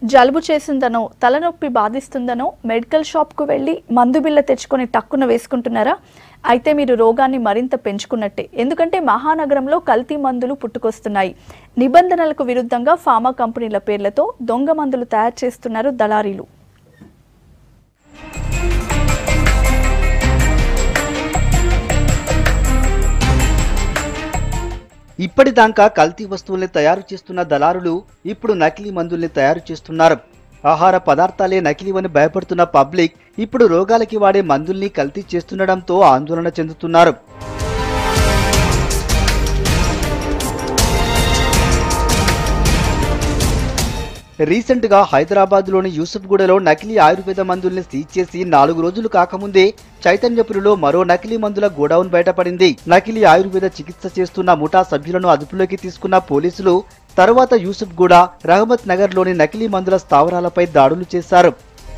జలుబు చేసిందనో తలనొప్పి బాధిస్తుందనో మెడికల్ షాప్కు వెళ్ళి మందు బిల్ల తెచ్చుకొని టక్కున వేసుకుంటున్నారా అయితే మీరు రోగాన్ని మరింత పెంచుకున్నట్టే ఎందుకంటే మహానగరంలో కల్తీ మందులు పుట్టుకొస్తున్నాయి నిబంధనలకు విరుద్ధంగా ఫార్మా కంపెనీల పేర్లతో దొంగ మందులు తయారు చేస్తున్నారు దళారీలు ఇప్పటిదాకా కల్తీ వస్తువుల్ని తయారు చేస్తున్న దళారులు ఇప్పుడు నకిలీ మందుల్ని తయారు చేస్తున్నారు ఆహార పదార్థాలే నకిలీవని భయపడుతున్న పబ్లిక్ ఇప్పుడు రోగాలకి వాడే మందుల్ని కల్తీ చేస్తుండడంతో ఆందోళన చెందుతున్నారు రీసెంట్ గా హైదరాబాద్ లోని యూసుఫ్గూడలో నకిలీ ఆయుర్వేద మందుల్ని సీజ్ చేసి నాలుగు రోజులు కాకముందే చైతన్యపురిలో మరో నకిలీ మందుల గోడౌన్ బయటపడింది నకిలీ ఆయుర్వేద చికిత్స చేస్తున్న ముఠా సభ్యులను అదుపులోకి తీసుకున్న పోలీసులు తరువాత యూసుఫ్గూడ రహమత్ నగర్ లోని నకిలీ మందుల స్థావరాలపై దాడులు చేశారు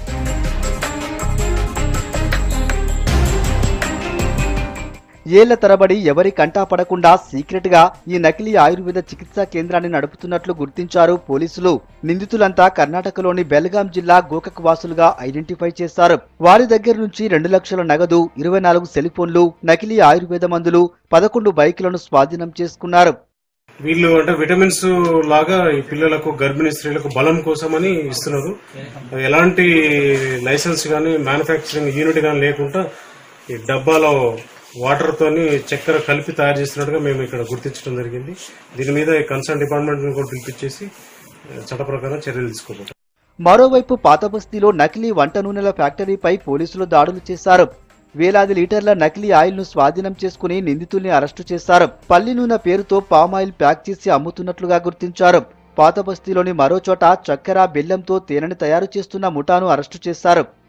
ఏళ్ల తరబడి ఎవరి కంటా పడకుండా సీక్రెట్ గా ఈ నకిలీ ఆయుర్వేద చికిత్సా కేంద్రాన్ని నడుపుతున్నట్లు గుర్తించారు పోలీసులు నిందితులంతా కర్ణాటకలోని బెల్గాం జిల్లా గోకక్ వాసులుగా ఐడెంటిఫై చేశారు వారి దగ్గర నుంచి రెండు లక్షల నగదు ఇరవై నాలుగు సెల్ ఫోన్లు నకిలీ ఆయుర్వేద మందులు పదకొండు బైకులను స్వాధీనం చేసుకున్నారు వీళ్ళు అంటే విటమిన్స్ లాగా ఈ పిల్లలకు గర్భిణీ స్త్రీలకు బలం కోసమని ఇస్తున్నారు ఎలాంటి లైసెన్స్ కానీ మ్యానుఫ్యాక్చరింగ్ యూనిట్ కానీ లేకుండా ఈ డబ్బాలో వాటర్ తోని చక్కెర కలిపి తయారు చేస్తున్నట్టుగా మేము ఇక్కడ గుర్తించడం జరిగింది దీని మీద కన్సర్న్ డిపార్ట్మెంట్ కూడా పిలిపించేసి చట్ట ప్రకారం చర్యలు తీసుకోబోతాం మరోవైపు పాత బస్తీలో నకిలీ వంట నూనెల ఫ్యాక్టరీపై పోలీసులు దాడులు చేశారు వేలాది లీటర్ల నకిలీ ఆయిల్ ను స్వాధీనం చేసుకుని నిందితుల్ని అరెస్టు చేశారు పల్లి నూనె పేరుతో పామ్ ఆయిల్ ప్యాక్ చేసి అమ్ముతున్నట్లుగా గుర్తించారు పాత బస్తీలోని మరో చోట చక్కెర బెల్లంతో తేనెని తయారు చేస్తున్న ముఠాను అరెస్టు చేశారు